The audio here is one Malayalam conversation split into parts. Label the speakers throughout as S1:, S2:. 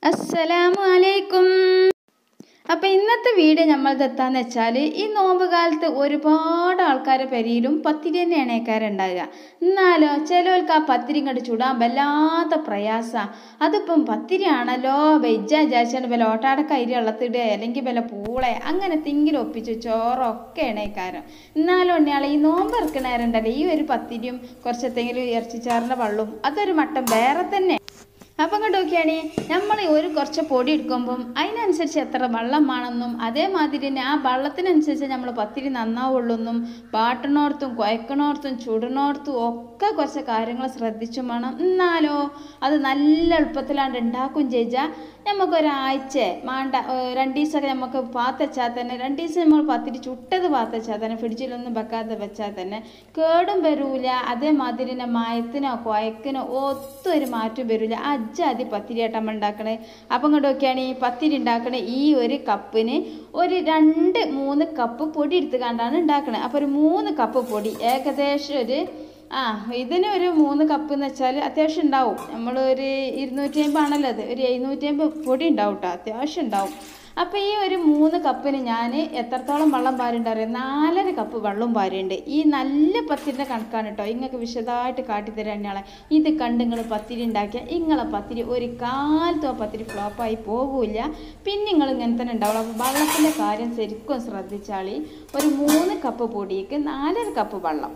S1: അസ്സലാമു അലൈക്കും അപ്പം ഇന്നത്തെ വീഡിയോ നമ്മൾ എത്താന്ന് വെച്ചാൽ ഈ നോമ്പ് കാലത്ത് ഒരുപാട് ആൾക്കാരെ പെരിയിലും പത്തിരി തന്നെ എണേക്കാരുണ്ടാകുക എന്നാലോ ചിലവർക്ക് ആ പത്തിരി ഇങ്ങോട്ട് ചുടാൻ വല്ലാത്ത പ്രയാസ അതിപ്പം പത്തിരി ആണല്ലോ വെജ്ജ വിചാരിച്ചാണ്ട് വല്ല ഓട്ടാടക്ക അരി വെള്ളത്തിടുക അല്ലെങ്കിൽ വല്ല പൂളെ അങ്ങനെ തിങ്കിലും ഒപ്പിച്ച് ചോറൊക്കെ എണേക്കാരം എന്നാലും ഉണ്ണിയാളെ ഈ നോമ്പ് ഇറക്കണേരുണ്ടല്ലോ ഈ ഒരു പത്തിരിയും കുറച്ചെന്തെങ്കിലും ഇറച്ചിച്ചാറിൻ്റെ വെള്ളവും അതൊരു മട്ടം വേറെ തന്നെ അപ്പം ഇങ്ങോട്ട് നോക്കിയാണേ നമ്മൾ ഒരു കുറച്ച് പൊടി എടുക്കുമ്പം അതിനനുസരിച്ച് എത്ര വെള്ളം വേണമെന്നും അതേമാതിരി തന്നെ ആ വെള്ളത്തിനനുസരിച്ച് നമ്മൾ പത്തിരി നന്നാവുള്ളൂ എന്നും പാട്ടണോർത്തും കുഴക്കണോർത്തും ചുടണോർത്തും ഒക്കെ കുറച്ച് കാര്യങ്ങൾ ശ്രദ്ധിച്ചും വേണം എന്നാലോ അത് നല്ല എളുപ്പത്തിലാണ്ട് ഉണ്ടാക്കും ചെയ്താൽ നമുക്കൊരാഴ്ച മാണ്ട രണ്ട് ദിവസമൊക്കെ നമുക്ക് പാത്തച്ചാൽ തന്നെ രണ്ട് ദിവസം നമ്മൾ പത്തിരി ചുട്ടത് പാത്തച്ചാൽ തന്നെ ഫ്രിഡ്ജിലൊന്നും വെക്കാതെ വെച്ചാൽ തന്നെ കേടും വരൂല അതേമാതിരി തന്നെ മയത്തിനോ കുഴക്കിനോ ഒത്തും ഒരു മാറ്റം വരില്ല അജ്ജാതി പത്തിരിയായിട്ട് നമ്മൾ ഉണ്ടാക്കണേ അപ്പം ഇങ്ങോട്ട് നോക്കിയാണ് ഈ പത്തിരി ഉണ്ടാക്കണേ ഈ ഒരു കപ്പിന് ഒരു രണ്ട് മൂന്ന് കപ്പ് പൊടി എടുത്ത് കണ്ടാണ് ഉണ്ടാക്കണത് അപ്പോൾ ഒരു മൂന്ന് കപ്പ് പൊടി ഏകദേശം ഒരു ആ ഇതിന് ഒരു മൂന്ന് കപ്പ് എന്ന് വെച്ചാൽ അത്യാവശ്യം ഉണ്ടാവും നമ്മൾ ഒരു ഇരുന്നൂറ്റി അമ്പത് ആണല്ലോ അത് ഒരു എഴുന്നൂറ്റി അമ്പത് പൊടി ഉണ്ടാവും കേട്ടോ അത്യാവശ്യം ഉണ്ടാവും അപ്പോൾ ഈ ഒരു മൂന്ന് കപ്പിന് ഞാൻ എത്രത്തോളം വെള്ളം പാരുണ്ട് അറിയാം നാലര കപ്പ് വെള്ളം പാരുണ്ട് ഈ നല്ല പത്തിരിൻ്റെ കണക്കാണ് കേട്ടോ ഇങ്ങൾക്ക് വിശദമായിട്ട് കാട്ടിത്തരാൻ ആളെ ഇത് കണ്ട് നിങ്ങൾ പത്തിരി ഉണ്ടാക്കിയാൽ ഇങ്ങളെ പത്തിരി ഒരു കാലത്തും ആ പത്തിരി ഫ്ലോപ്പായി പോകില്ല പിന്നെ നിങ്ങൾ ഇങ്ങനെ തന്നെ ഉണ്ടാവുള്ളൂ അപ്പോൾ വെള്ളത്തിൻ്റെ കാര്യം ശരിക്കും ശ്രദ്ധിച്ചാളി ഒരു മൂന്ന് കപ്പ് പൊടിക്ക് നാലര കപ്പ് വെള്ളം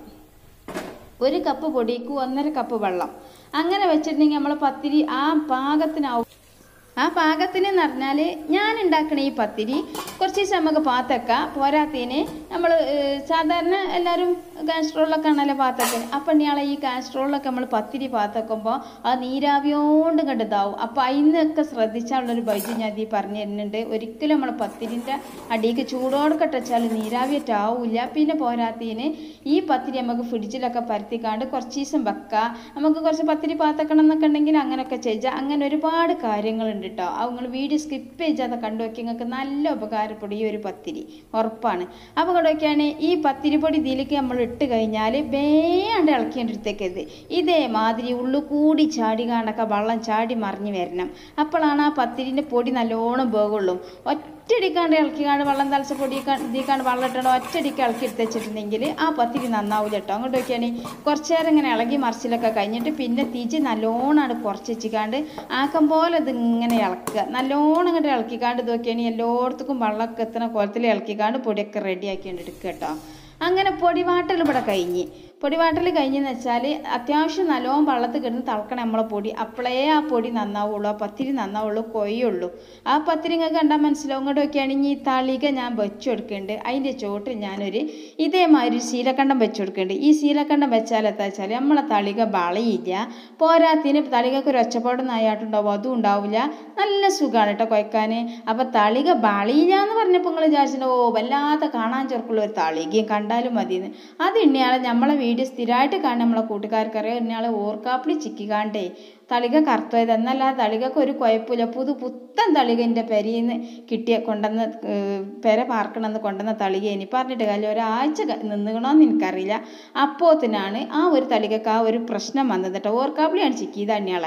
S1: ഒരു കപ്പ് പൊടിക്ക് ഒന്നര കപ്പ് വെള്ളം അങ്ങനെ വെച്ചിട്ടുണ്ടെങ്കിൽ നമ്മൾ പത്തിരി ആ പാകത്തിനാവും ആ പാകത്തിന് എന്ന് പറഞ്ഞാൽ ഞാൻ ഉണ്ടാക്കണ ഈ പത്തിരി കുറച്ച് ദിവസം നമുക്ക് പാത്തക്ക പോരാത്തതിന് നമ്മൾ സാധാരണ എല്ലാവരും കാസ്ട്രോളിലൊക്കെ ആണല്ലോ പാത്തൊക്കെ അപ്പം ഇയാളെ ഈ കാസ്ട്രോളിലൊക്കെ നമ്മൾ പത്തിരി പാത്തക്കുമ്പോൾ അത് നീരാവിയോണ്ട് കണ്ട് ഇതാവും അപ്പോൾ അതിനൊക്കെ ശ്രദ്ധിച്ചാലുള്ളൊരു ബൈജു ഞാൻ ഈ പറഞ്ഞു തരുന്നുണ്ട് ഒരിക്കലും നമ്മൾ പത്തിരിൻ്റെ അടിക്ക് ചൂടോടെ വെച്ചാൽ നീരാവിയറ്റാവില്ല പിന്നെ പോരാത്തതിന് ഈ പത്തിരി നമുക്ക് ഫ്രിഡ്ജിലൊക്കെ പരത്തിക്കാണ്ട് കുറച്ച് ദിവസം വെക്കാം നമുക്ക് കുറച്ച് പത്തിരി പാത്തക്കണം എന്നൊക്കെ ഉണ്ടെങ്കിൽ അങ്ങനെയൊക്കെ ചെയ്താൽ അങ്ങനെ ഒരുപാട് കാര്യങ്ങളുണ്ട് കേട്ടോ അത് നിങ്ങൾ വീഡിയോ സ്കിപ്പ് ചെയ്താൽ കണ്ടു നോക്കി നിങ്ങൾക്ക് നല്ല ഉപകാരപ്പെടും ഈ ഒരു പത്തിരി ഉറപ്പാണ് അപ്പോൾ കണ്ടു നോക്കിയാണ് ഈ പത്തിരി പൊടി ഇതിലേക്ക് നമ്മൾ ഇട്ട് കഴിഞ്ഞാൽ വേണ്ട ഇളക്കിയെടുത്തേക്കത് ഇതേമാതിരി ഉള്ളു കൂടി ചാടി കാണൊക്കെ വെള്ളം ചാടി മറിഞ്ഞ് വരണം അപ്പോഴാണ് ആ പത്തിരിൻ്റെ പൊടി നല്ലോണം പോകുള്ളൂ ഒറ്റടിക്കാണ്ട് ഇളക്കിക്കാണ്ട് വെള്ളം തളച്ച പൊടി ഇതിക്കാണ്ട് വെള്ളം ഇട്ടണം ഒറ്റടിക്ക് ഇളക്കി എടുത്ത് വെച്ചിട്ടുണ്ടെങ്കിൽ ആ പത്തിരി നന്നാവില്ല കേട്ടോ അങ്ങോട്ട് നോക്കിയാണെങ്കിൽ കുറച്ച് നേരം ഇങ്ങനെ ഇളകി മറിച്ചിലൊക്കെ കഴിഞ്ഞിട്ട് പിന്നെ തിരിച്ച് നല്ലോണമാണ് കുറച്ച് വെച്ചിക്കാണ്ട് ആക്കം പോലെ ഇത് ഇങ്ങനെ ഇളക്കുക നല്ലോണം ഇങ്ങോട്ട് ഇളക്കിക്കാണ്ട് നോക്കിയാണെങ്കിൽ എല്ലായിടത്തേക്കും വെള്ളമൊക്കെ എത്തുന്ന കോലത്തിൽ ഇളക്കിക്കാണ്ട് പൊടിയൊക്കെ റെഡിയാക്കിയിട്ട് എടുക്കുക കേട്ടോ അങ്ങനെ പൊടിവാട്ടൽ ഇവിടെ കഴിഞ്ഞ് പൊടിവാട്ടൽ കഴിഞ്ഞെന്ന് വെച്ചാൽ അത്യാവശ്യം നല്ലോണം വെള്ളത്തിൽ കിടന്ന് തിളക്കണം നമ്മളെ പൊടി അപ്പോഴേ ആ പൊടി നന്നാവുള്ളൂ ആ പത്തിരി നന്നാവുള്ളൂ കൊയ്യുള്ളൂ ആ പത്തിരി നിങ്ങൾക്ക് കണ്ടാൽ മനസ്സിലാവും ഇങ്ങോട്ട് നോക്കിയാണെങ്കിൽ ഈ തളിക ഞാൻ വെച്ചു കൊടുക്കുന്നുണ്ട് അതിൻ്റെ ചോട്ടിൽ ഞാനൊരു ഇതേമാതിരി ശീലക്കണ്ടം വെച്ചു കൊടുക്കുന്നുണ്ട് ഈ ശീലക്കണ്ടം വെച്ചാൽ എന്താ വെച്ചാൽ നമ്മളെ തളിക വളയില്ല പോരാത്തിന് തളികക്ക് ഒരു ഒച്ചപ്പാടൊന്നും ആയിട്ടുണ്ടാവും അതും ഉണ്ടാവില്ല നല്ല സുഖമാണ് കേട്ടോ കൊയ്ക്കാൻ അപ്പോൾ തളിക വളയില്ല എന്ന് പറഞ്ഞപ്പോൾ നിങ്ങൾ വിചാരിച്ചിട്ട് ഓ വല്ലാത്ത കാണാൻ ചെറുക്കുള്ള ഒരു തളികയും കണ്ടാലും മതിയെന്ന് അത് ഇന്നയാളെ നമ്മളെ വീഡിയോ സ്ഥിരമായിട്ട് കാണുന്ന നമ്മളെ കൂട്ടുകാർക്കറിയാം ഇന്നയാളെ ഓർക്കാപ്പിളി ചിക്കിക്കാണ്ടേ തളിക കറുത്തത് എന്നല്ല തളികക്ക് ഒരു കുഴപ്പമില്ല പുതു പുത്തൻ തളിക എൻ്റെ പെരയിൽ നിന്ന് കിട്ടിയ കൊണ്ടുവന്ന് പെര പാർക്കണമെന്ന് കൊണ്ടുവന്ന തളിക ഇനി പറഞ്ഞിട്ട് കാര്യം ഒരാഴ്ച നിന്നുകണമെന്ന് എനിക്കറിയില്ല അപ്പോത്തിനാണ് ആ ഒരു തളികക്ക് ആ ഒരു പ്രശ്നം വന്നത് കേട്ടോ ഓർക്കാപ്പിളിയാണ് ചിക്കിയത് അന്യാളെ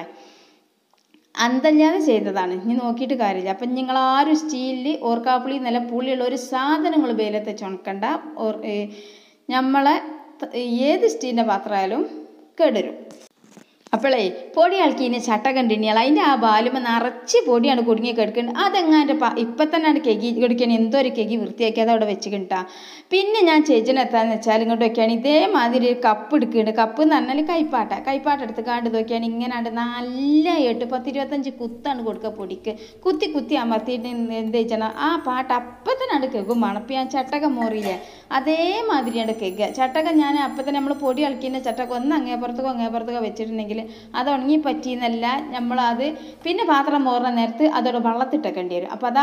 S1: അന്തല്ലാതെ ചെയ്തതാണ് ഇനി നോക്കിയിട്ട് കാര്യമില്ല അപ്പം നിങ്ങൾ ആരും സ്റ്റീലിൽ ഓർക്കാപ്പുളി നല്ല പുളിയുള്ള ഒരു സാധനങ്ങൾ വെയിലത്ത് ചുണക്കണ്ട ഓർ നമ്മളെ ഏത് സ്റ്റീലിൻ്റെ പാത്രമായാലും കേടരും അപ്പോളേ പൊടി ഇളക്കിന് ചട്ട കണ്ടിനിയാൽ അതിൻ്റെ ആ ബാലുമ നിറച്ച് പൊടിയാണ് കുടുങ്ങി കിടക്കുന്നത് അതെങ്ങാൻ്റെ പ ഇപ്പം തന്നെ ആണ് കെകി കിടക്കണ എന്തോ ഒരു കെകി വൃത്തിയാക്കി അത് അവിടെ വെച്ച് കിട്ടാ പിന്നെ ഞാൻ ചേച്ചിനെ എത്താന്ന് വെച്ചാൽ ഇങ്ങോട്ട് നോക്കിയാണ് ഇതേമാതിരി ഒരു കപ്പ് എടുക്കുന്നുണ്ട് കപ്പ് എന്ന് പറഞ്ഞാൽ കൈപ്പാട്ട കൈപ്പാട്ട എടുത്ത് കാണ്ട് നോക്കിയാണ് ഇങ്ങനെയാണ്ട് നല്ല എട്ട് പത്ത് ഇരുപത്തഞ്ച് കുത്താണ് കൊടുക്കുക പൊടിക്ക് കുത്തി കുത്തി അമർത്തിയിട്ട് എന്ത് വെച്ചാൽ ആ പാട്ട് അപ്പം തന്നെ ആണ് കെകും മണപ്പ് ഞാൻ ചട്ടക മോറിയില്ലേ അതേമാതിരിയാണ് കെക്കുക ചട്ടക ഞാൻ അപ്പം തന്നെ നമ്മൾ പൊടി ഇളക്കിൻ്റെ ചട്ടക ഒന്ന് അങ്ങേപ്പുറത്തേക്കോ അങ്ങേപ്പുറത്തേക്കോ വെച്ചിട്ടുണ്ടെങ്കിൽ അത് ഉണങ്ങി പറ്റിയെന്നല്ല നമ്മളത് പിന്നെ പാത്രം മോറുന്ന നേരത്ത് അതോടെ വെള്ളത്തിട്ടേക്കേണ്ടി വരും അപ്പോൾ അത്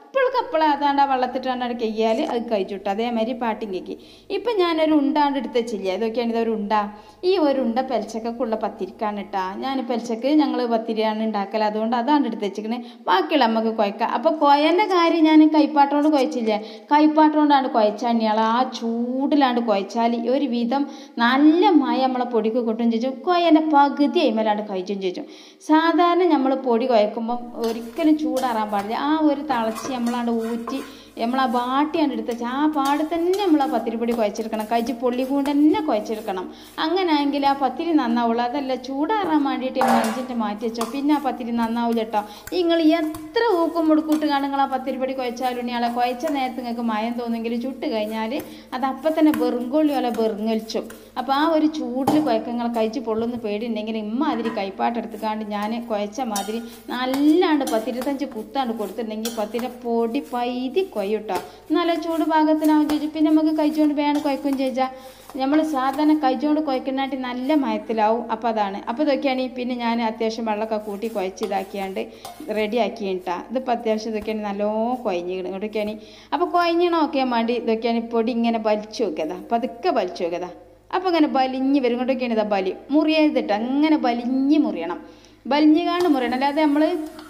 S1: അപ്പോഴേക്കപ്പോഴേ അതാണ്ട് ആ വെള്ളത്തിട്ടാണ്ട് കയ്യാൽ അത് കഴിച്ചിട്ടു അതേമാതിരി പാട്ടും കേക്കി ഇപ്പം ഞാനൊരു ഉണ്ടാണ്ട് എടുത്ത് വെച്ചില്ലേ ഇതൊക്കെയാണ് ഇതൊരു ഉണ്ട ഈ ഒരു ഉണ്ട പെൽച്ചക്കുള്ള പത്തിരിക്കാണ് ഇട്ടാ ഞാൻ പെൽച്ചക്ക് ഞങ്ങൾ പത്തിരിയാണ് ഉണ്ടാക്കൽ അതുകൊണ്ട് അതാണ് എടുത്ത് വെച്ചിക്കണേ ബാക്കിയുള്ള നമുക്ക് കുഴക്കാം അപ്പോൾ കുഴൻ്റെ കാര്യം ഞാൻ കൈപ്പാട്ടോണ്ട് കുഴച്ചില്ലേ കൈപ്പാട്ടോണ്ടാണ് കുഴച്ചാണിയാൾ ആ ചൂടിലാണ്ട് കുഴച്ചാൽ ഒരു വിധം നല്ല മായ നമ്മളെ പൊടിക്ക് കൊട്ടും ചോദിച്ചു കുഴൻ്റെ പകുതി അയിമലാണ്ട് കഴിച്ചും ചോദിച്ചു സാധാരണ നമ്മൾ പൊടി കുഴക്കുമ്പം ഒരിക്കലും ചൂടാറാൻ പാടില്ല ആ ഒരു തിളച്ച് നമ്മളാണ്ട് ഊറ്റി നമ്മൾ ആ ബാട്ടിയാണ് എടുത്ത് വെച്ചാൽ ആ പാട് തന്നെ നമ്മൾ ആ പത്തിരിപ്പൊടി കുഴച്ചെടുക്കണം കഴിച്ച് പൊള്ളി കൊണ്ട് തന്നെ കുഴച്ചെടുക്കണം അങ്ങനെയാണെങ്കിൽ ആ പത്തിരി നന്നാവുള്ളൂ അതല്ല ചൂടാറാൻ വേണ്ടിയിട്ട് നമ്മൾ അഞ്ചിൻ്റെ മാറ്റി വെച്ചോ പിന്നെ ആ പത്തിരി നന്നാവില്ല കേട്ടോ നിങ്ങൾ എത്ര ഊക്കും മുടുക്കൂട്ട് കാണും നിങ്ങൾ ആ പത്തിരിപ്പൊടി കുഴച്ചാലും ഇയാളെ കുഴച്ച നേരത്ത് നിങ്ങൾക്ക് മയം തോന്നുമെങ്കിൽ ചുട്ട് കഴിഞ്ഞാൽ അത് അപ്പം തന്നെ വെറുങ്കൊള്ളി പോലെ വെറുങ്ങലിച്ചും അപ്പോൾ ആ ഒരു ചൂടിൽ കുഴക്കങ്ങൾ കഴിച്ച് പൊള്ളുന്ന പേടിയുണ്ടെങ്കിൽ ഇമ്മാതിരി കൈപ്പാട്ടെടുത്തുകാണ്ട് ഞാൻ കുഴച്ച മാതിരി നല്ലാണ്ട് പത്തിരുപത്തഞ്ച് കുത്താണ്ട് കൊടുത്തിട്ടുണ്ടെങ്കിൽ പത്തിൻ്റെ പൊടി പൈതി കൊയ്യൂട്ടോ നല്ല ചൂട് പാകത്തിനാവും ചോദിച്ചു പിന്നെ നമുക്ക് കഴിച്ചുകൊണ്ട് വേണം കുഴക്കും ചോദിച്ചാൽ നമ്മൾ സാധാരണ കഴിച്ചുകൊണ്ട് കുഴക്കുന്നാട്ടി നല്ല മയത്തിലാവും അപ്പോൾ അതാണ് അപ്പോൾ ഇതൊക്കെയാണ് പിന്നെ ഞാൻ അത്യാവശ്യം വെള്ളമൊക്കെ കൂട്ടി കുഴച്ച് ഇതാക്കിയാണ്ട് റെഡി ആക്കിയിട്ടാ ഇതിപ്പോൾ അത്യാവശ്യം ഇതൊക്കെയാണ് നല്ലോണം കുഴഞ്ഞിക്കണം ഇതൊക്കെയാണ് അപ്പോൾ കുഴഞ്ഞ് നോക്കിയാൽ വേണ്ടി ഇതൊക്കെയാണ് പൊടി ഇങ്ങനെ വലിച്ചു നോക്കിയതാ പതുക്കെ വലിച്ചു നോക്കിയതാ അപ്പോൾ ഇങ്ങനെ ബലിഞ്ഞ് വരും കൊണ്ടൊക്കെയാണ് ഇതാ ബലി മുറിയരുതിട്ട് അങ്ങനെ ബലിഞ്ഞ് മുറിയണം ബലിഞ്ഞുകാണ്ട് മുറിയണം അല്ലാതെ നമ്മൾ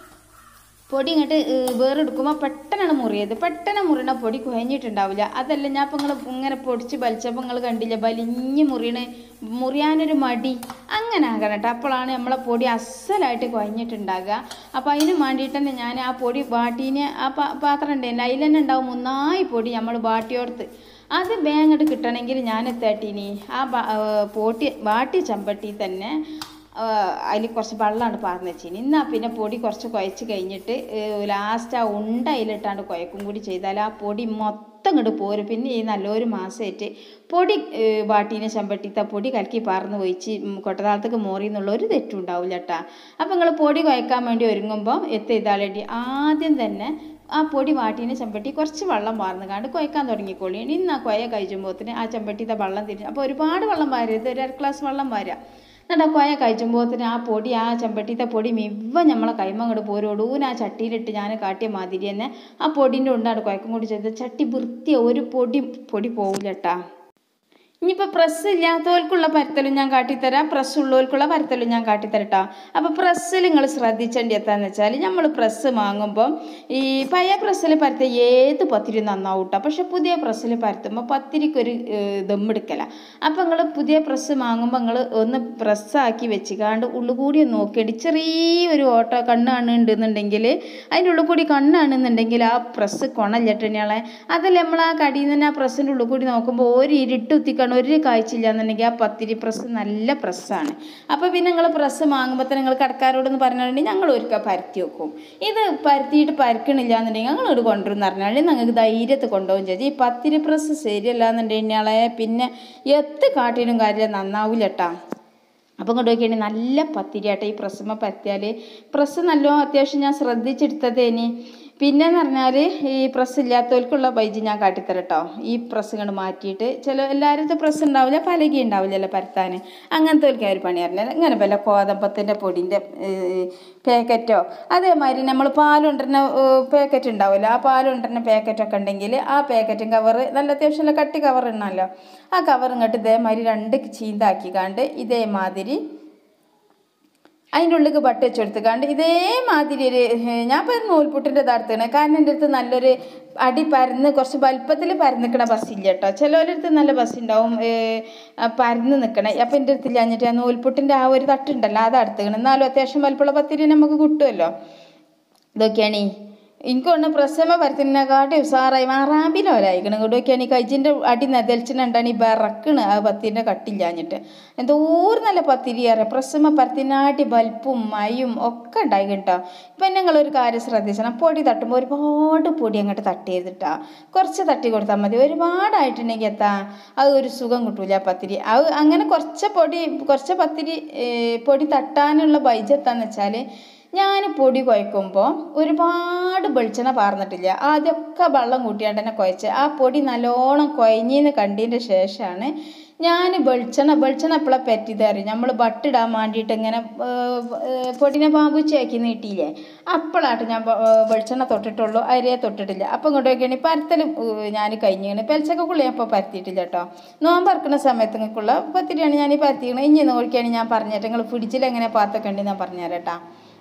S1: പൊടി ഇങ്ങോട്ട് വേറെടുക്കുമ്പോൾ പെട്ടെന്നാണ് മുറിയത് പെട്ടെന്ന് മുറിയണ പൊടി കുഴഞ്ഞിട്ടുണ്ടാവില്ല അതല്ല ഞാൻ ഇപ്പം നിങ്ങൾ ഇങ്ങനെ പൊടിച്ച് വലിച്ചപ്പോൾ നിങ്ങൾ കണ്ടില്ല വലിഞ്ഞ് മുറിയണ മുറിയാനൊരു മടി അങ്ങനെ ആകണം കേട്ടോ അപ്പോഴാണ് നമ്മളെ പൊടി അസലായിട്ട് കുഴഞ്ഞിട്ടുണ്ടാകുക അപ്പോൾ അതിന് വേണ്ടിയിട്ട് തന്നെ ഞാൻ ആ പൊടി വാട്ടീനെ ആ പാ- പാത്രം ഉണ്ടായില്ല അതിൽ തന്നെ ഉണ്ടാവും മൂന്നായി പൊടി നമ്മൾ വാട്ടിയോർത്ത് അത് വേങ്ങട്ട് കിട്ടണമെങ്കിൽ ഞാൻ എത്താട്ടീനി ആ ബ- ആ, പോട്ടി വാട്ടിയ ചമ്പട്ടി തന്നെ അതിൽ കുറച്ച് വെള്ളമാണ് പാർന്ന് വെച്ചിന് എന്നാൽ പിന്നെ പൊടി കുറച്ച് കുഴച്ച് കഴിഞ്ഞിട്ട് ലാസ്റ്റ് ആ ഉണ്ട അതിലിട്ടാണ്ട് കുഴക്കും കൂടി ചെയ്താൽ ആ പൊടി മൊത്തം ഇങ്ങോട്ട് പോരും പിന്നെ ഈ നല്ലൊരു മാസമായിട്ട് പൊടി ഏഹ്, വാട്ടീനെ ചമ്പട്ടിത്ത പൊടി കലക്കി പാർന്ന് ഒഴിച്ച് ഉം, കൊട്ടതാളത്തേക്ക് മോറി എന്നുള്ള ഒരു തെറ്റും ഉണ്ടാവില്ല കേട്ടാ അപ്പം നിങ്ങൾ പൊടി കുഴക്കാൻ വേണ്ടി ഒരുങ്ങുമ്പോൾ എത്തി ഇതാളടി ആദ്യം തന്നെ ആ പൊടി വാട്ടീനെ ചെമ്പട്ടി കുറച്ച് വെള്ളം വാർന്ന് കാണ്ട് കുഴക്കാൻ തുടങ്ങിക്കോളി ഇന്ന് ആ കുഴ കഴിച്ചുമ്പോത്തിന് ആ ചെമ്പട്ടിത്തെ വെള്ളം തിരിഞ്ഞു അപ്പോൾ ഒരുപാട് വെള്ളം വാരരുത് ഒരു അര ഗ്ലാസ് വെള്ളം വാരുക എന്നിട്ട് ആ കുഴ കഴിച്ചുമ്പോത്തിന് ആ പൊടി ആ ചെമ്പട്ടിത്തെ പൊടി മിവ നമ്മളെ കൈമ അങ്ങോട്ട് പോരോടൂന്ന് ആ ചട്ടിയിലിട്ട് ഞാൻ കാട്ടിയ മാതിരി തന്നെ ആ പൊടിൻ്റെ ഉണ്ടാണ് കുഴക്കും കൂടി ചെയ്ത് ചട്ടി വൃത്തിയ ഒരു പൊടി പൊടി പോവില്ല കേട്ടാ ഇനിയിപ്പോൾ പ്രസ് ഇല്ലാത്തവർക്കുള്ള പരത്തലും ഞാൻ കാട്ടിത്തരാം പ്രസ് ഉള്ളവർക്കുള്ള പരത്തലും ഞാൻ കാട്ടിത്തരട്ടോ അപ്പോൾ പ്രസ്സിൽ നിങ്ങൾ ശ്രദ്ധിച്ചേണ്ടി എത്താന്ന് വെച്ചാൽ നമ്മൾ പ്രസ് വാങ്ങുമ്പോൾ ഈ പഴയ പ്രസ്സിൽ പരത്തിയ ഏത് പത്തിരി നന്നാവും കേട്ടോ പക്ഷെ പുതിയ പ്രസ്സിൽ പരത്തുമ്പോൾ പത്തിരിക്കൊരു ദമ്മെടുക്കല അപ്പോൾ നിങ്ങൾ പുതിയ പ്രസ് വാങ്ങുമ്പോൾ നിങ്ങൾ ഒന്ന് പ്രസ്സാക്കി വെച്ചിക്കാണ്ട് ഉള്ളിൽ കൂടി ഒന്ന് നോക്കിയിട്ട് ചെറിയൊരു ഓട്ടോ കണ്ണാണ് ഉണ്ടെന്നുണ്ടെങ്കിൽ അതിൻ്റെ ഉള്ളിൽ കൂടി കണ്ണാണെന്നുണ്ടെങ്കിൽ ആ പ്രസ് കൊണല്ലിട്ടണിയാളെ അതല്ല നമ്മൾ ആ കടിയിൽ നിന്ന് തന്നെ ആ പ്രസ്സിൻ്റെ ഉള്ളിൽ കൂടി നോക്കുമ്പോൾ ഒരു ഇരുട്ട് കുത്തിക്കണം ഒരു കാഴ്ചയില്ല എന്നുണ്ടെങ്കിൽ ആ പത്തിരി പ്രസ് നല്ല പ്രസ്സാണ് അപ്പോൾ പിന്നെ നിങ്ങൾ പ്രസ് വാങ്ങുമ്പോൾ തന്നെ നിങ്ങൾ കടക്കാരോടൊന്ന് പറഞ്ഞിട്ടുണ്ടെങ്കിൽ ഞങ്ങൾ ഒരിക്കൽ പരത്തി വെക്കും ഇത് പരത്തിയിട്ട് പരക്കണില്ല എന്നുണ്ടെങ്കിൽ ഞങ്ങൾ ഇവിടെ കൊണ്ടുവരുന്ന പറഞ്ഞാൽ ഞങ്ങൾക്ക് ധൈര്യത്ത് കൊണ്ടുപോകും ചെയ്തു ഈ പത്തിരി പ്രസ് ശരിയല്ല എന്നുണ്ടെങ്കിൽ പിന്നെ എത്ത് കാട്ടിനും കാര്യം നന്നാവില്ല കേട്ടാ അപ്പം ഇങ്ങോട്ട് നോക്കിയാണെങ്കിൽ നല്ല പത്തിരിയാട്ടെ ഈ പ്രസ്സുമ്മ പരത്തിയാൽ പ്രസ് നല്ലോ അത്യാവശ്യം ഞാൻ ശ്രദ്ധിച്ചെടുത്തതേനി പിന്നെന്ന് പറഞ്ഞാൽ ഈ പ്രസ് ഇല്ലാത്തവർക്കുള്ള ബൈജ് ഞാൻ കാട്ടിത്തരാം കേട്ടോ ഈ പ്രസ് ഇങ്ങോട്ട് മാറ്റിയിട്ട് ചില എല്ലാവരുടെ പ്രസ് ഉണ്ടാവില്ല പലകി ഉണ്ടാവില്ലല്ലോ പരത്താൻ അങ്ങനത്തെ ഒരു ഒരു പണി പറഞ്ഞാൽ ഇങ്ങനെ വല്ല കോതമ്പത്തിൻ്റെ പൊടിൻ്റെ പാക്കറ്റോ അതേമാതിരി നമ്മൾ പാലുണ്ടരുന്ന പാക്കറ്റ് ഉണ്ടാവില്ല ആ പാലുണ്ടരുന്ന പാക്കറ്റൊക്കെ ഉണ്ടെങ്കിൽ ആ പാക്കറ്റും കവറ് നല്ല അത്യാവശ്യം കട്ടി കവർ ഉണ്ടല്ലോ ആ കവർ ഇങ്ങോട്ട് ഇതേമാതിരി രണ്ട് ചീന്താക്കിക്കാണ്ട് ഇതേമാതിരി അതിൻ്റെ ഉള്ളിലേക്ക് ബട്ട് വെച്ച് കൊടുത്തുകാണ്ട് ഇതേമാതിരി ഒരു ഏഹ്, ഞാൻ ഇപ്പം നൂൽപുട്ടിൻ്റെ ഇതടുത്താണ് കാരണം എൻ്റെ അടുത്ത് നല്ലൊരു അടി പരന്ന് കുറച്ച് വലുപ്പത്തിൽ പരന്ന് നിൽക്കണ ബസ്സില്ല കേട്ടോ ചിലവരുടെ അടുത്ത് നല്ല ബസ് ഉണ്ടാവും ഏഹ്, ആ പരന്ന് നിൽക്കണേ അപ്പം എൻ്റെ അടുത്ത് ഇല്ലാഞ്ഞിട്ട് ആ നൂൽപുട്ടിൻ്റെ ആ ഒരു തട്ടുണ്ടല്ലോ അത് അടുത്തുക്കണം എന്നാലും അത്യാവശ്യം വലുപ്പമുള്ള പത്തിരി നമുക്ക് കിട്ടുമല്ലോ ഇതൊക്കെയാണ് എനിക്ക് കൊണ്ട് പ്രസവ പരത്തിനെക്കാട്ടി ഉസാറായി മാറാമ്പിലോലായിക്കണം ഇവിടെയൊക്കെയാണ് ഈ കൈജിൻ്റെ അടി നെതൽച്ചിനുണ്ടാണ് ഈ ബറക്കണ് ആ പത്തിൻ്റെ കട്ടില്ലാഞ്ഞിട്ട് എന്തോരം നല്ല പത്തിരി അറിയാം പ്രസവ പരത്തിനാട്ടി ബൽപ്പും മയും ഒക്കെ ഉണ്ടായി കേട്ടോ ഇപ്പം നിങ്ങളൊരു കാര്യം ശ്രദ്ധിച്ചണം പൊടി തട്ടുമ്പോൾ ഒരുപാട് പൊടി അങ്ങോട്ട് തട്ടിയതിട്ടാ കുറച്ച് തട്ടി കൊടുത്താൽ മതി ഒരുപാടായിട്ടുണ്ടെങ്കിൽ എത്താ അത് ഒരു സുഖം കിട്ടൂല ആ പത്തിരി അത് അങ്ങനെ കുറച്ച് പൊടി കുറച്ച് പത്തിരി ഏ, പൊടി തട്ടാനുള്ള ബൈജെത്താന്ന് വെച്ചാൽ ഞാൻ പൊടി കുഴക്കുമ്പോൾ ഒരുപാട് വെളിച്ചെണ്ണ പാർന്നിട്ടില്ല ആദ്യമൊക്കെ വെള്ളം കൂട്ടിയാണ്ട് തന്നെ കുഴച്ച് ആ പൊടി നല്ലോണം കുഴഞ്ഞെന്ന് കണ്ടതിൻ്റെ ശേഷമാണ് ഞാൻ വെളിച്ചെണ്ണ വെളിച്ചെണ്ണ എപ്പോഴാണ് പറ്റിയത് അറിയും നമ്മൾ ബട്ടിടാൻ വേണ്ടിയിട്ട് ഇങ്ങനെ പൊടിനെ പാമ്പുച്ചയാക്കി നീട്ടിയില്ലേ അപ്പോഴാട്ട് ഞാൻ വ- ഏർ വെളിച്ചെണ്ണ തൊട്ടിട്ടുള്ളൂ അരിയെ തൊട്ടിട്ടില്ല അപ്പം ഇങ്ങോട്ട് നോക്കിയാണ് പരത്തൽ ഞാൻ കഴിഞ്ഞാണ് പെലച്ചക്കുള്ള ഞാൻ ഇപ്പോൾ പരത്തിയിട്ടില്ല കേട്ടോ നോമ്പ് ഇറക്കുന്ന സമയത്ത് നിങ്ങൾക്കുള്ള പത്തിരിയാണ് ഞാൻ ഈ പരത്തിക്കണത് ഇനി നോക്കിയാണ് ഞാൻ പറഞ്ഞിട്ട് നിങ്ങൾ പിടിച്ചിൽ എങ്ങനെ പാത്തൊക്കെ ഉണ്ട് ഞാൻ പറഞ്ഞുതരാം കേട്ടോ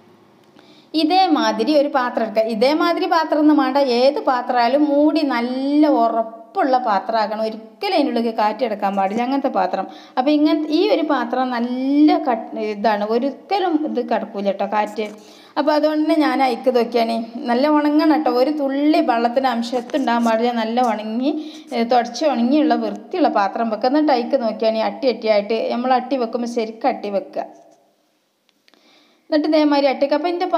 S1: ഇതേമാതിരി ഒരു പാത്രം എടുക്കുക ഇതേമാതിരി പാത്രം ഒന്നും വേണ്ട ഏത് പാത്രമായാലും മൂടി നല്ല ഉറപ്പുള്ള പാത്രമാക്കണം ഒരിക്കലും അതിൻ്റെ ഉള്ളിൽ കാറ്റെടുക്കാൻ പാടില്ല അങ്ങനത്തെ പാത്രം അപ്പോൾ ഇങ്ങനത്തെ ഈ ഒരു പാത്രം നല്ല കട്ട് ഇതാണ് ഒരിക്കലും ഇത് കിടക്കൂല കേട്ടോ കാറ്റ് അപ്പോൾ അതുകൊണ്ട് തന്നെ ഞാൻ അയക്ക് നോക്കിയാണ് നല്ല ഉണങ്ങണം കേട്ടോ ഒരു തുള്ളി വെള്ളത്തിന് അംശത്തുണ്ടാകാൻ പാടില്ല നല്ല ഉണങ്ങി ഏഹ് തുടച്ച് ഉണങ്ങിയുള്ള വൃത്തിയുള്ള പാത്രം വെക്കുക എന്നിട്ട് അയക്ക് നോക്കിയാണ് അട്ടി അട്ടിയായിട്ട് നമ്മൾ അട്ടി വെക്കുമ്പോൾ ശരിക്കും അട്ടി വെക്കുക എന്നിട്ട് ഇതേമാതിരി അട്ടയ്ക്ക് അപ്പം എൻ്റെ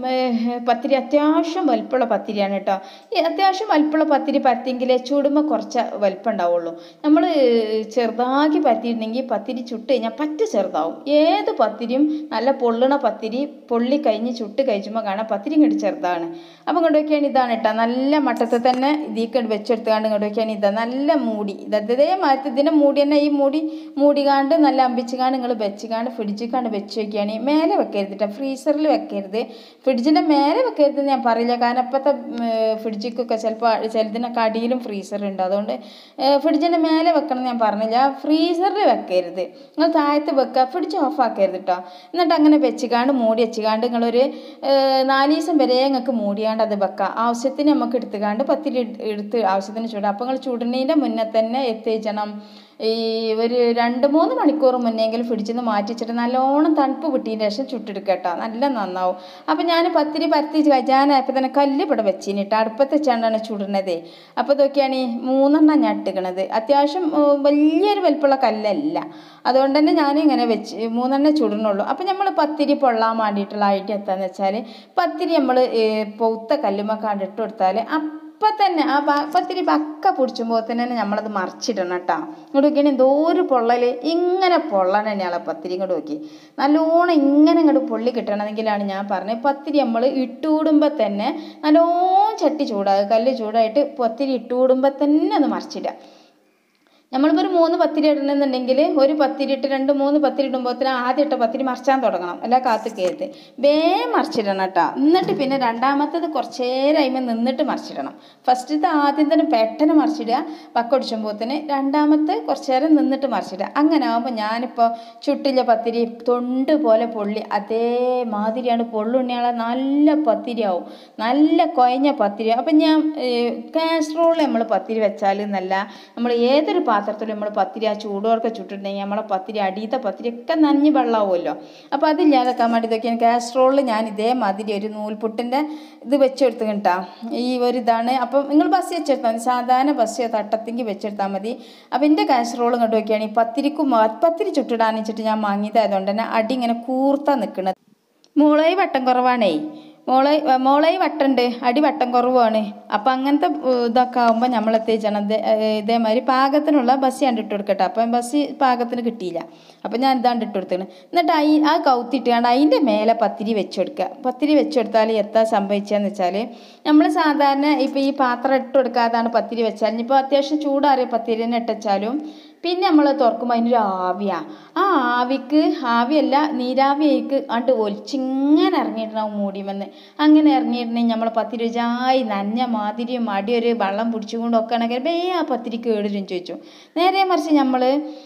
S1: പത്തിരി അത്യാവശ്യം വലിപ്പമുള്ള പത്തിരിയാണ് കേട്ടോ ഈ അത്യാവശ്യം വലിപ്പമുള്ള പത്തിരി പരത്തിയെങ്കിൽ ചുടുമ്പോൾ കുറച്ച് വലിപ്പം ഉണ്ടാവുള്ളൂ നമ്മൾ ചെറുതാക്കി പരത്തിയിട്ടുണ്ടെങ്കിൽ പത്തിരി ചുട്ട് കഴിഞ്ഞാൽ പറ്റ ചെറുതാവും ഏത് പത്തിരിയും നല്ല പൊള്ളണ പത്തിരി പൊള്ളി കഴിഞ്ഞ് ചുട്ട് കഴിച്ചുമ്പോൾ കാണാം പത്തിരി ഇങ്ങോട്ട് ചെറുതാണ് അപ്പം ഇങ്ങോട്ട് നോക്കിയാണ് ഇതാണ് കേട്ടോ നല്ല മട്ടത്തിൽ തന്നെ ഇതിലേക്ക് വെച്ചെടുത്തുകൊണ്ട് ഇങ്ങോട്ട് നോക്കിയാണ് ഇതാ നല്ല മൂടി ഇത് ഇതേമാതിരി ഇതിനെ മൂടി തന്നെ ഈ മൂടി മൂടികാണ്ട് നല്ല അമ്പിച്ചുകാണ്ട് നിങ്ങൾ വെച്ചുകാണ്ട് ഫ്രിഡ്ജിക്കാണ്ട് വെച്ച് വയ്ക്കുകയാണ് മേലെ വെക്കരുത് കേട്ടോ ഫ്രീസറിൽ വെക്കരുത് ഫ്രിഡ്ജിൻ്റെ മേലെ വെക്കരുത് എന്ന് ഞാൻ പറയില്ല കാരണം ഇപ്പോഴത്തെ ഫ്രിഡ്ജിക്കൊക്കെ ചിലപ്പോൾ ചിലതിനൊക്കെ അടിയിലും ഫ്രീസർ ഉണ്ട് അതുകൊണ്ട് ഫ്രിഡ്ജിൻ്റെ മേലെ വെക്കണം എന്ന് ഞാൻ പറഞ്ഞില്ല ഫ്രീസറിൽ വെക്കരുത് നിങ്ങൾ താഴത്ത് വെക്കുക ഫ്രിഡ്ജ് ഓഫ് ആക്കരുത് കേട്ടോ എന്നിട്ട് അങ്ങനെ വെച്ചുകാണ്ട് മൂടി വെച്ചുകാണ്ട് നിങ്ങളൊരു ഏഹ്, നാല് ദിവസം വരെ നിങ്ങൾക്ക് മൂടിയാണ്ട് അത് വെക്കാം ആവശ്യത്തിന് നമുക്ക് എടുത്തുകാണ്ട് പത്തിരി എടു- എടുത്ത് ആവശ്യത്തിന് ചൂടാം അപ്പോൾ നിങ്ങൾ ചുടുന്നതിൻ്റെ മുന്നേ തന്നെ എത്തിച്ചണം ഈ ഒരു രണ്ട് മൂന്ന് മണിക്കൂർ മുന്നെങ്കിലും ഫ്രിഡ്ജിൽ നിന്ന് മാറ്റി വെച്ചിട്ട് നല്ലോണം തണുപ്പ് വിട്ടതിന് ശേഷം ചുട്ടെടുക്കുക കേട്ടോ നല്ല നന്നാവും അപ്പം ഞാൻ പത്തിരി പരത്തി കഴിച്ചാനപ്പോൾ തന്നെ കല്ല് ഇവിടെ വെച്ചിന് കേട്ടോ അടുപ്പത്ത് വെച്ചാണ്ടാണ് ചുടുന്നത് അപ്പോൾ ഇതൊക്കെയാണ് ഈ മൂന്നെണ്ണം ഞാൻ ഇട്ടുക്കണത് അത്യാവശ്യം ഏർ, വലിയൊരു വലിപ്പമുള്ള കല്ലല്ല അതുകൊണ്ട് തന്നെ ഞാൻ ഇങ്ങനെ വെച്ച് മൂന്നെണ്ണേ ചുടണുള്ളൂ അപ്പം നമ്മൾ പത്തിരി പൊള്ളാൻ വേണ്ടിയിട്ടുള്ള ഐഡിയ എന്താണെന്ന് വെച്ചാൽ പത്തിരി നമ്മൾ പൊത്ത കല്ലുമ്മ കണ്ടിട്ട് കൊടുത്താൽ അപ്പം തന്നെ ആ പ- പത്തിരി പക്ക പിടിച്ചുമ്പോൾ തന്നെ നമ്മളത് മറിച്ചിടണം കേട്ടോ ഇങ്ങോട്ട് നോക്കിയാൽ എന്തോ ഒരു പൊള്ളൽ ഇങ്ങനെ പൊള്ളണം തന്നെയാണ് പത്തിരി ഇങ്ങോട്ട് നോക്കി നല്ലോണം ഇങ്ങനെ ഇങ്ങോട്ട് പൊള്ളി കിട്ടണമെങ്കിലാണ് ഞാൻ പറഞ്ഞത് പത്തിരി നമ്മൾ ഇട്ടുകൂടുമ്പോൾ തന്നെ നല്ലോണം ചട്ടി ചൂടാകുക കല്ല് ചൂടായിട്ട് പത്തിരി ഇട്ടുകൂടുമ്പോൾ തന്നെ ഒന്ന് മറിച്ചിടുക നമ്മളിപ്പോൾ ഒരു മൂന്ന് പത്തിരി ഇടണമെന്നുണ്ടെങ്കിൽ ഒരു പത്തിരി ഇട്ട് രണ്ട് മൂന്ന് പത്തിരി ഇടുമ്പോഴത്തേന് ആദ്യം ഇട്ട പത്തിരി മറിച്ചാൻ തുടങ്ങണം അല്ല കാത്ത് കയറ്റ് വേഗം മറിച്ചിടണം കേട്ടോ എന്നിട്ട് പിന്നെ രണ്ടാമത്തത് കുറച്ച് നേരം അതിമ നിന്നിട്ട് മറിച്ചിടണം ഫസ്റ്റത്തെ ആദ്യം തന്നെ പെട്ടെന്ന് മറിച്ചിടുക പക്കൊടിച്ചുമ്പോഴത്തേന് രണ്ടാമത്തെ കുറച്ച് നേരം നിന്നിട്ട് മറിച്ചിടുക അങ്ങനെ ആകുമ്പോൾ ഞാനിപ്പോൾ ചുട്ടില്ല പത്തിരി തൊണ്ട് പോലെ പൊള്ളി അതേമാതിരിയാണ് പൊള്ളുണ്ണിയാളെ നല്ല പത്തിരിയാവും നല്ല കുഴഞ്ഞ പത്തിരി അപ്പം ഞാൻ കാസറോളിൽ നമ്മൾ പത്തിരി വെച്ചാൽ എന്നല്ല നമ്മൾ ഏതൊരു പാത്രത്തിലും നമ്മൾ പത്തിരി ആ ചൂടോർക്കെ ചുട്ടിട്ടുണ്ടെങ്കിൽ നമ്മളെ പത്തിരി അടിയത്തെ പത്തിരി ഒക്കെ നനഞ്ഞ് വെള്ളമാവുമല്ലോ അപ്പോൾ അതില്ലാതാക്കാൻ വേണ്ടി ഇതൊക്കെ കാസറോളിൽ ഞാൻ ഇതേമാതിരി ഒരു നൂൽപുട്ടിൻ്റെ ഇത് വെച്ചെടുത്ത് കിട്ടാം ഈ ഒരു ഇതാണ് അപ്പം നിങ്ങൾ ബസ് വെച്ചെടുത്താൽ മതി സാധാരണ ബസ് തട്ടത്തെങ്കിൽ വെച്ചെടുത്താൽ മതി അപ്പം എൻ്റെ കാസറോൾ ഇങ്ങോട്ട് നോക്കിയാണ് ഈ പത്തിരിക്കും പത്തിരി ചുട്ടിടാൻ വെച്ചിട്ട് ഞാൻ വാങ്ങിയതായതുകൊണ്ട് തന്നെ അടി ഇങ്ങനെ കൂർത്താ നിൽക്കുന്നത് മോളെ വട്ടം കുറവാണേ മോളെ മോളെ വട്ടുണ്ട് അടി വട്ടം കുറവാണ് അപ്പം അങ്ങനത്തെ ഏർ, ഇതൊക്കെ ആകുമ്പോൾ നമ്മൾ എത്തിച്ചണം ഇതേമാതിരി പാകത്തിനുള്ള ബസ് ഞാൻ ഇട്ട് കൊടുക്കട്ടെ അപ്പം ബസ് പാകത്തിന് കിട്ടിയില്ല അപ്പം ഞാൻ ഇതാണ്ട് ഇട്ട് കൊടുത്തേണ് എന്നിട്ട് അയി ആ കൗത്തിട്ടുകൊണ്ട് അതിൻ്റെ മേലെ പത്തിരി വെച്ച് കൊടുക്കുക പത്തിരി വെച്ച് കൊടുത്താൽ എത്താ സംഭവിച്ചതെന്ന് വെച്ചാൽ നമ്മൾ സാധാരണ ഇപ്പോൾ ഈ പാത്രം ഇട്ട് കൊടുക്കാതാണ് പത്തിരി വെച്ചാൽ ഇനിയിപ്പോൾ അത്യാവശ്യം ചൂടാറിയ പത്തിരി തന്നെ ഇട്ടുവച്ചാലും പിന്നെ നമ്മൾ തുറക്കുമ്പോൾ അതിനൊരു ആവിയാണ് ആ ആവിക്ക് ആവിയല്ല നീരാവിയേക്ക് അണ്ട് ഒലിച്ചിങ്ങനെ ഇറങ്ങിയിട്ടുണ്ടാവും മൂടിമെന്ന് അങ്ങനെ ഇറങ്ങിയിട്ടുണ്ടെങ്കിൽ നമ്മൾ പത്തിരി വെച്ചായി നനഞ്ഞ മാതിരിയും അടിയൊരു വെള്ളം പിടിച്ചുകൊണ്ടൊക്കെ ആണെങ്കിൽ ബേ ആ പത്തിരി കേടിരും ചോദിച്ചു നേരെ മറിച്ച് നമ്മൾ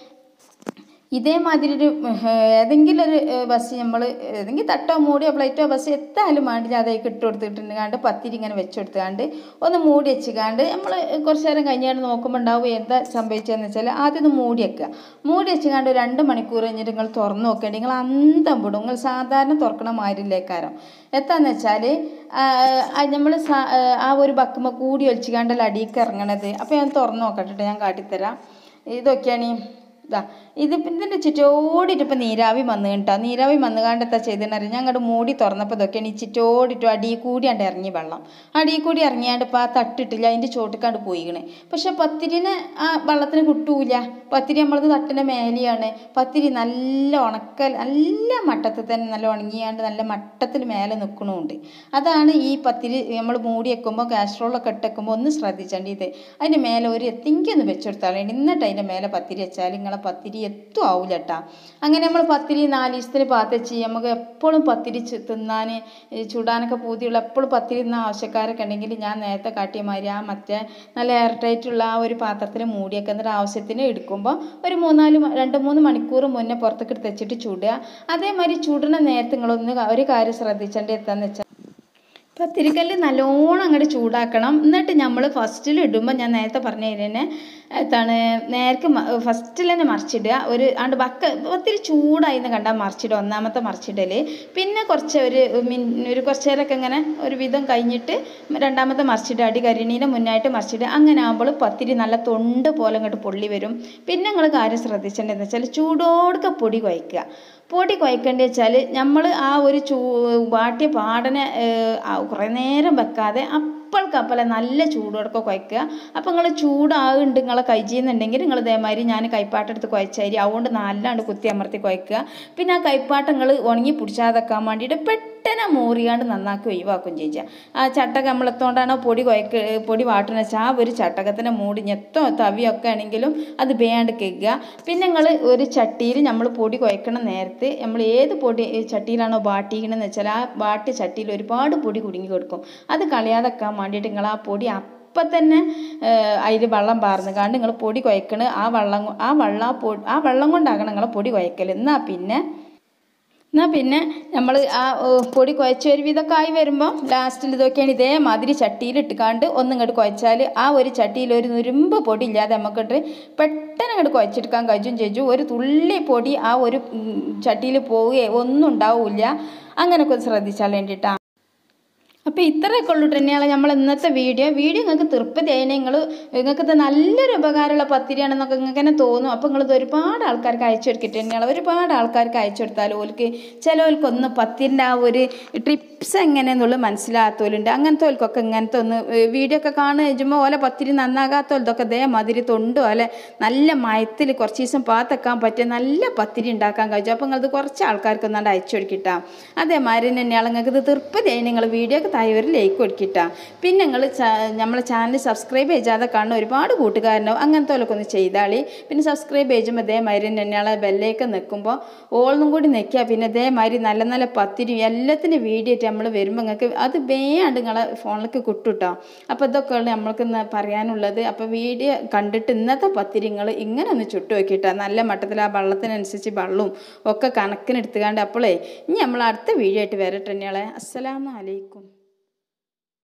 S1: ഇതേമാതിരി ഒരു ഏഹ്, ഏതെങ്കിലും ഒരു ഏഹ്, ബസ് നമ്മൾ ഏതെങ്കിലും തട്ടോ മൂടിയോ പ്ലേറ്റോ ബസ് എത്തായാലും വേണ്ടില്ല അതേക്ക് ഇട്ട് കൊടുത്തിട്ടുണ്ട് കണ്ട് പത്തിരി ഇങ്ങനെ വെച്ച് കൊടുത്തുകാണ്ട് ഒന്ന് മൂടി വെച്ചുകാണ്ട് നമ്മൾ കുറച്ച് നേരം കഴിഞ്ഞാണ്ട് നോക്കുമ്പോൾ ഉണ്ടാവും എന്താ സംഭവിച്ചതെന്ന് വെച്ചാൽ ആദ്യം ഒന്ന് മൂടി വെക്കുക മൂടി വെച്ചുകാണ്ട് ഒരു രണ്ട് മണിക്കൂർ കഴിഞ്ഞിട്ട് നിങ്ങൾ തുറന്ന് നോക്കേണ്ടി നിങ്ങൾ അന്തം വിടും നിങ്ങൾ സാധാരണ തുറക്കണ മാതിരില്ലേക്കാരം എത്താന്ന് വെച്ചാൽ നമ്മൾ ആ ഒരു ബക്കുമ്പോൾ കൂടി ഒലിച്ചുകാണ്ടല്ല അടിയിലേക്ക് ഇറങ്ങണത് അപ്പോൾ ഞാൻ തുറന്ന് നോക്കട്ടെ ട്ടോ, ഞാൻ കാട്ടിത്തരാം ഇതൊക്കെയാണ് ഈ ഇതാ ഇത് ഇതിൻ്റെ ചുറ്റോടിട്ട് ഇപ്പം നീരാവി വന്നു കേട്ടോ നീരാവി വന്നു കണ്ടെത്താ ചെയ്തെന്നറിയാം ഞാൻ അങ്ങോട്ട് മൂടി തുറന്നപ്പോൾ ഇതൊക്കെയാണ് ഈ ചുറ്റോടിട്ടു അടിയിൽ കൂടിയാണ്ട് ഇറങ്ങി വെള്ളം അടിയിൽ കൂടി ഇറങ്ങിയാണ്ട് ഇപ്പോൾ ആ തട്ടിട്ടില്ല അതിൻ്റെ ചോട്ടിക്കാണ്ട് പോയിക്കണേ പക്ഷെ പത്തിരിനെ ആ വെള്ളത്തിന് കിട്ടൂല പത്തിരി നമ്മളത് തട്ടിൻ്റെ മേലെയാണ് പത്തിരി നല്ല ഉണക്കൽ നല്ല മട്ടത്തിൽ തന്നെ നല്ല ഉണങ്ങിയാണ്ട് നല്ല മട്ടത്തിൽ മേലെ നിൽക്കണമുണ്ട് അതാണ് ഈ പത്തിരി നമ്മൾ മൂടി വെക്കുമ്പോൾ കാസ്ട്രോളൊക്കെ ഇട്ട് വെക്കുമ്പോൾ ഒന്ന് ശ്രദ്ധിച്ചേണ്ടി ഇത് അതിൻ്റെ മേലെ ഒരു എത്തിങ്കി ഒന്ന് വെച്ചെടുത്താൽ എന്നിട്ട് അതിൻ്റെ മേലെ പത്തിരി വെച്ചാൽ നിങ്ങളെ പത്തിരി എത്തും ആവില്ല കേട്ടാ അങ്ങനെ നമ്മൾ പത്തിരി നാല് ദിവസത്തിന് പാത്തച്ച് നമുക്ക് എപ്പോഴും പത്തിരി ചു- തിന്നാൻ ഈ ചുടാനൊക്കെ പൂതിയുള്ള എപ്പോഴും പത്തിരി തിന്നാൻ ആവശ്യക്കാരൊക്കെ ഉണ്ടെങ്കിൽ ഞാൻ നേരത്തെ കാട്ടിയ മാതിരി ആ മറ്റേ നല്ല എയർ ടൈറ്റുള്ള ആ ഒരു പാത്രത്തിൽ മൂടിയൊക്കെ എന്നിട്ട് ആവശ്യത്തിന് എടുക്കുമ്പോൾ ഒരു മൂന്നാല് മ- രണ്ട് മൂന്ന് മണിക്കൂർ മുന്നേ പുറത്തേക്ക് എടുത്ത് വെച്ചിട്ട് ചുടുക അതേമാതിരി ചുടുന്ന നേരത്ത് നിങ്ങളൊന്ന് ക- ഒരു കാര്യം ശ്രദ്ധിച്ചേണ്ടത് എന്താണെന്ന് വെച്ചാൽ പത്തിരിക്കല്ല് നല്ലോണം അങ്ങോട്ട് ചൂടാക്കണം എന്നിട്ട് നമ്മൾ ഫസ്റ്റിൽ ഇടുമ്പോൾ ഞാൻ നേരത്തെ പറഞ്ഞ തന്നെ എന്താണ് നേർക്ക് ഫസ്റ്റിൽ തന്നെ മറിച്ചിടുക ഒരു ആണ്ട് ബക്ക ഒത്തിരി ചൂടായി എന്ന് കണ്ടാൽ മറിച്ചിടുക ഒന്നാമത്തെ മറിച്ചിടൽ പിന്നെ കുറച്ച് ഒരു മിൻ ഒരു കുറച്ച് നേരമൊക്കെ ഇങ്ങനെ ഒരു വിധം കഴിഞ്ഞിട്ട് രണ്ടാമത്തെ മറിച്ചിടുക അടി കരിണീനെ മുന്നായിട്ട് മറിച്ചിടുക അങ്ങനെ ആകുമ്പോൾ പത്തിരി നല്ല തൊണ്ട് പോലെ അങ്ങോട്ട് പൊള്ളി വരും പിന്നെ നിങ്ങൾ കാര്യം ശ്രദ്ധിക്കേണ്ടതെന്ന് വെച്ചാൽ ചൂടോടുക്കെ പൊടി കുഴക്കുക പൊടി കുഴക്കേണ്ടത് വെച്ചാൽ നമ്മൾ ആ ഒരു ചൂ വാട്ടിയ പാടനെ കുറേ നേരം വെക്കാതെ അപ്പോൾക്കപ്പലെ നല്ല ചൂടോടൊക്കെ കുഴക്കുക അപ്പോൾ നിങ്ങൾ ചൂടാകുന്നുണ്ട് നിങ്ങളെ കൈ ചെയ്യുന്നുണ്ടെങ്കിൽ നിങ്ങൾ ഇതേമാതിരി ഞാൻ കൈപ്പാട്ടെടുത്ത് കുഴച്ചരി അതുകൊണ്ട് നല്ലാണ്ട് കുത്തി അമർത്തി കുഴക്കുക പിന്നെ ആ കൈപ്പാട്ടം നിങ്ങൾ ഉണങ്ങി പിടിച്ചാതെക്കാൻ വേണ്ടിയിട്ട് പെട്ടെന്ന് മോറിയാണ്ട് നന്നാക്കി ഒഴിവാക്കും ചെയ്യുക ആ ചട്ടക നമ്മളെത്തോണ്ടാണോ പൊടി കുഴക്ക് പൊടി വാട്ടുന്ന വെച്ചാൽ ആ ഒരു ചട്ടകത്തിനെ മൂടി ഞെത്തോ തവിയൊക്കെ ആണെങ്കിലും അത് വേണ്ട കേൾക്കുക പിന്നെ നിങ്ങൾ ഒരു ചട്ടിയിൽ നമ്മൾ പൊടി കുഴക്കണ നേരത്ത് നമ്മൾ ഏത് പൊടി ചട്ടിയിലാണോ ബാട്ടിക്കണമെന്ന് വെച്ചാൽ ആ ബാട്ടിയ ചട്ടിയിൽ ഒരുപാട് പൊടി കുടുങ്ങി കൊടുക്കും അത് കളയാതെക്കാൻ വേണ്ടിയിട്ട് നിങ്ങൾ ആ പൊടി അപ്പം തന്നെ അതിൽ വെള്ളം പാർന്ന് കാണ്ട് നിങ്ങൾ പൊടി കുഴക്കണ് ആ വെള്ളം കൊ- ആ വെള്ളം ആ പൊ ആ വെള്ളം കൊണ്ടാകണം നിങ്ങൾ പൊടി കുഴക്കൽ എന്നാൽ പിന്നെ എന്നാൽ പിന്നെ നമ്മൾ ആ ഓ, പൊടി കുഴച്ച് ഒരു വിധമൊക്കെ ആയി വരുമ്പോൾ ലാസ്റ്റിൽ ഇതൊക്കെയാണ് ഇതേമാതിരി ചട്ടിയിൽ ഇട്ടുകാണ്ട് ഒന്നും ഇങ്ങോട്ട് കുഴച്ചാൽ ആ ഒരു ചട്ടിയിൽ ഒരു നുരുമ്പ് പൊടി ഇല്ലാതെ നമുക്കിട്ട് പെട്ടെന്ന് അങ്ങോട്ട് കുഴച്ചെടുക്കാൻ കഴിയും ചേച്ചു ഒരു തുള്ളി പൊടി ആ ഒരു ചട്ടിയിൽ പോവുകയോ ഒന്നും ഉണ്ടാവില്ല അങ്ങനെയൊക്കെ ഒന്ന് ശ്രദ്ധിച്ചാൽ വേണ്ടിയിട്ടാണ് അപ്പോൾ ഇത്രയൊക്കെ ഉള്ളൂ തന്നെയാണ് നമ്മൾ ഇന്നത്തെ വീഡിയോ വീഡിയോ നിങ്ങൾക്ക് തൃപ്തിയായി നിങ്ങൾ നിങ്ങൾക്ക് ഇത് നല്ലൊരു ഉപകാരമുള്ള പത്തിരിയാണെന്നൊക്കെ നിങ്ങൾക്ക് തന്നെ തോന്നും അപ്പോൾ നിങ്ങളിത് ഒരുപാട് ആൾക്കാർക്ക് അയച്ചു കൊടുക്കിട്ട് തന്നെയാണ് ഒരുപാട് ആൾക്കാർക്ക് അയച്ചു കൊടുത്താൽ ഓൽക്ക് ചിലവർക്കൊന്ന് പത്തിരിൻ്റെ ആ ഒരു ടിപ്സ് എങ്ങനെയെന്നുള്ളത് മനസ്സിലാകാത്തവരുണ്ട് അങ്ങനത്തെ ഓൽക്കൊക്കെ ഇങ്ങനത്തെ ഒന്ന് വീഡിയോ ഒക്കെ കാണുക കഴിയുമ്പോൾ ഓലെ പത്തിരി നന്നാകാത്തവരതൊക്കെ ഇതേമാതിരി തൊണ്ട് പോലെ നല്ല മയത്തിൽ കുറച്ച് ദിവസം പാത്തെക്കാൻ പറ്റിയ നല്ല പത്തിരി ഉണ്ടാക്കാൻ കഴിച്ചു അപ്പോൾ നിങ്ങളത് കുറച്ച് ആൾക്കാർക്ക് ഒന്നാണ്ട് അയച്ചു കൊടുക്കിട്ടാ അതേമാതിരി തന്നെയാണ് നിങ്ങൾക്ക് ഇത് തൃപ്തിയായി നിങ്ങൾ വീഡിയോ ഒക്കെ താഴെ ഒരു ലൈക്ക് കൊടുക്കിട്ടാ പിന്നെ നിങ്ങൾ നമ്മളെ ചാനൽ സബ്സ്ക്രൈബ് ചെയ്യാതെ കാണുന്ന ഒരുപാട് കൂട്ടുകാരനോ അങ്ങനത്തെ പോലൊക്കെ ഒന്ന് ചെയ്താളി പിന്നെ സബ്സ്ക്രൈബ് ചെയ്യുമ്പോൾ ഇതേമാതിരി തന്നെയാണ് ബെല്ലേക്ക് നിൽക്കുമ്പോൾ ഓളൊന്നും കൂടി നിൽക്കുക പിന്നെ ഇതേമാതിരി നല്ല നല്ല പത്തിരി എല്ലാത്തിൻ്റെ വീഡിയോ ആയിട്ട് നമ്മൾ വരുമ്പോൾ നിങ്ങൾക്ക് അത് വേണ്ട് നിങ്ങളെ ഫോണിലേക്ക് കിട്ടും കേട്ടോ അപ്പോൾ ഇതൊക്കെയാണ് നമ്മൾക്ക് ഇന്ന് പറയാനുള്ളത് അപ്പോൾ വീഡിയോ കണ്ടിട്ട് ഇന്നത്തെ പത്തിരി നിങ്ങൾ ഇങ്ങനെ ഒന്ന് ചുട്ടു നോക്കിയിട്ടാ നല്ല മട്ടത്തിൽ ആ വെള്ളത്തിനനുസരിച്ച് വെള്ളവും ഒക്കെ കണക്കിനെടുത്തുകാണ്ട് അപ്പോളേ ഇനി നമ്മൾ അടുത്ത വീഡിയോ ആയിട്ട് വരട്ടെ തന്നെയാളെ അസ്സലാമു അലൈക്കും